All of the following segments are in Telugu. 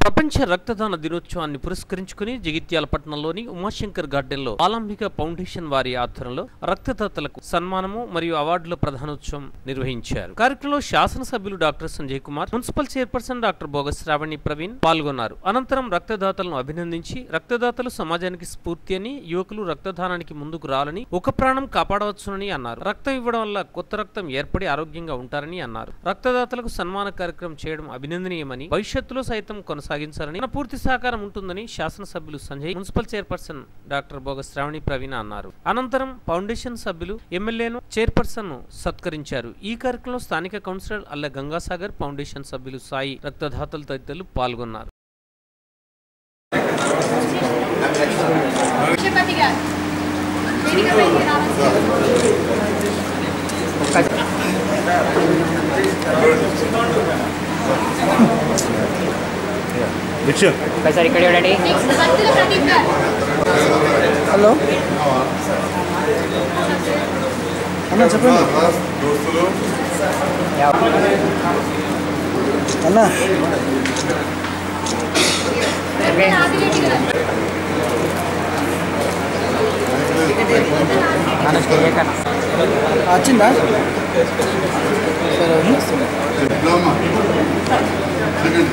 ప్రపంచ రక్తదాన దినోత్సవాన్ని పురస్కరించుకుని జగిత్యాల పట్టణంలోని ఉమాశంకర్ గార్డెన్లో ఆలంబిక ఫౌండేషన్ వారి ఆధ్వర్యంలో రక్తదాతలకు సన్మానము మరియు అవార్డుల ప్రధానోత్సవం నిర్వహించారు కార్యక్రమంలో శాసనసభ్యులు doctor Sanjay Kumar municipal chairperson doctor బోగస్ శ్రావణి ప్రవీణ్ పాల్గొన్నారు అనంతరం రక్తదాతలను అభినందించి రక్తదాతలు సమాజానికి స్ఫూర్తి అని యువకులు రక్తదానానికి ముందుకు రావాలని ఒక ప్రాణం కాపాడవచ్చునని అన్నారు రక్తం ఇవ్వడం వల్ల కొత్త రక్తం ఏర్పడి ఆరోగ్యంగా ఉంటారని అన్నారు రక్తదాతలకు సన్మాన కార్యక్రమం చేయడం అభినందనీయమని భవిష్యత్తులో సైతం కొనసాగించాలని మన పూర్తి సహకారం ఉంటుందని శాసనసభ్యులు Sanjay municipal chairperson doctor Boga Sravani Praveena అన్నారు అనంతరం ఫౌండేషన్ సభ్యులు ఎమ్మెల్యేను చైర్పర్సన్ ను సత్కరించారు ఈ కార్యక్రమంలో స్థానిక కౌన్సిలర్ అల్ల గంగాసాగర్ ఫౌండేషన్ సభ్యులు సాయి రక్తదాతలు తదితరులు పాల్గొన్నారు క్షపతి గారు వేదికపైకి రావాల్సింది భిక్షు ఒకసారి ఇక్కడ చూడండి నెక్స్ట్ భక్తుల ప్రదీప్ గారు హలో అన్న చెప్పండి దోస్తులు అన్న వెంకట ఆదిరెడ్డి గారు వచ్చిందా సరే రామ్మా. సెకండ్.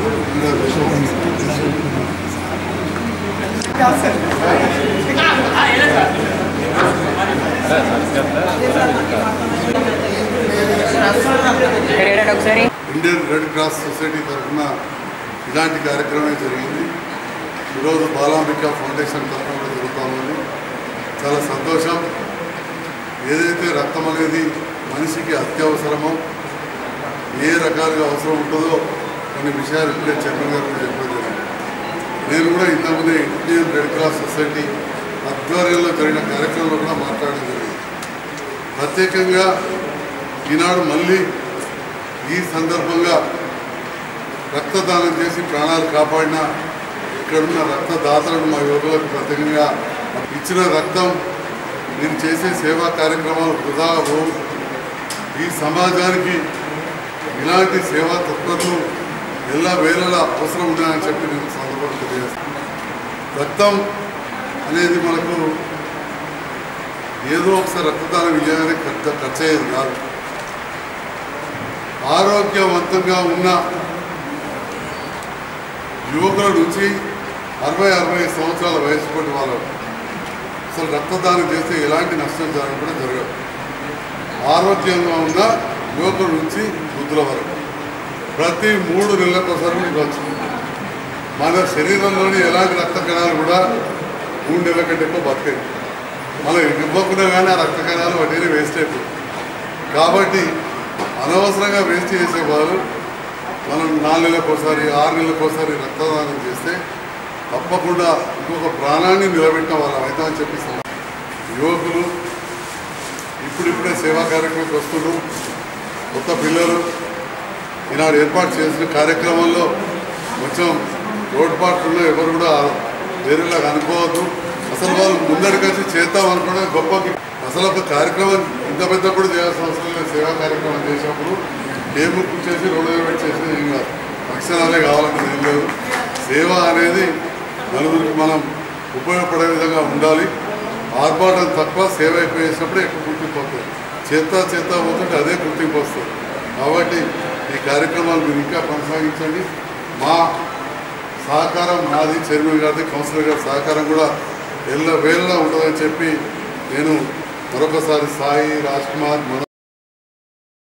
ఇక్కడ చూడండి ఒకసారి ఇండియన్ రెడ్ క్రాస్ సొసైటీ తరఫున ఇలాంటి కార్యక్రమమే జరిగింది ఈరోజు బాలాంబిక ఫౌండేషన్ తరఫున కూడా జరుగుతూ ఉంది చాలా సంతోషం ఏదైతే రక్తం అనేది మనిషికి అత్యవసరమో ఏ రకాలుగా అవసరం ఉంటుందో కొన్ని విషయాలు ఇప్పుడే చైర్మన్ గారు కూడా చెప్పడం జరిగింది నేను కూడా ఇంతకుముందే ఇండియన్ రెడ్ క్రాస్ సొసైటీ ఆధ్వర్యంలో జరిగిన కార్యక్రమంలో కూడా మాట్లాడడం జరిగింది ప్రత్యేకంగా ఈనాడు మళ్ళీ ఈ సందర్భంగా రక్తదానం చేసి ప్రాణాలు కాపాడిన ఇక్కడున్న రక్తదాతలను మా యువకులకు ప్రత్యేకంగా ఇచ్చిన రక్తం నేను చేసే సేవా కార్యక్రమాలు వృధా పోవు. ఈ సమాజానికి ఇలాంటి సేవా తత్పరులు ఎల్ల వేళలా అవసరం ఉన్నాయని చెప్పి నేను సందర్భంగా తెలియజేస్తాను రక్తం అనేది మనకు ఏదో ఒకసారి రక్తదానం ఇవ్వగానే ఖర్చు ఖర్చు అయ్యేది కాదు ఆరోగ్యవంతంగా ఉన్న యువకుల నుంచి అరవై అరవై సంవత్సరాల వయసు పట్టి వాళ్ళు అసలు రక్తదానం చేస్తే ఎలాంటి నష్టం జరగకుండా జరగదు ఆరోగ్యంగా ఉన్న యువకుల నుంచి వృద్ధుల వరకు ప్రతి మూడు నెలలకు ఒకసారి ఇవ్వచ్చు మన శరీరంలోని ఎలాంటి రక్త కణాలు కూడా మూడు నెలల కంటే ఎక్కువ బతకాయి మనం ఇవ్వకుండా కానీ ఆ రక్త కణాలు వాటిని వేస్ట్ అయిపోయి కాబట్టి అనవసరంగా వేస్ట్ చేసే వాళ్ళు మనం నాలుగు నెలలకు ఒకసారి ఆరు నెలలకు ఒకసారి రక్తదానం చేస్తే తప్పకుండా ఇంకొక ప్రాణాన్ని నిలబెట్టిన వాళ్ళం అవుతామని చెప్పిస్తున్నాం యువకులు ఇప్పుడిప్పుడే సేవా కార్యక్రమానికి వస్తున్నారు కొత్త పిల్లలు ఈనాడు ఏర్పాటు చేసిన కార్యక్రమంలో కొంచెం లోటుపాట్లు ఎవరు కూడా వేరేలాగా అనుకోవద్దు అసలు వాళ్ళు ముందడికి వచ్చి చేద్దాం అనుకోవడం గొప్ప అసలు ఒక కార్యక్రమం ఇంత పెద్ద కూడా చేయాల్సిన అవసరం లేదు సేవా కార్యక్రమం చేసినప్పుడు టేబుల్ కూర్చేసి రోడ్డు మీద పెట్టి చేసేది ఏం కాదు లక్షణాలే కావాలని ఏం లేదు సేవ అనేది నలుగురికి మనం ఉపయోగపడే విధంగా ఉండాలి ఆర్భాటం తక్కువ సేవ ఎక్కువ చేసినప్పుడు ఎక్కువ గుర్తింపు వస్తుంది చేత చేత పోతుంటే అదే గుర్తింపు వస్తుంది కాబట్టి ఈ కార్యక్రమాలు మీరు ఇంకా కొనసాగించండి మా సహకారం నాది చైర్మన్ గారిది కౌన్సిలర్ గారి సహకారం కూడా ఎల్ల వేళలా ఉంటుందని చెప్పి నేను మరొకసారి సాయి రాజ్ కుమార్ మన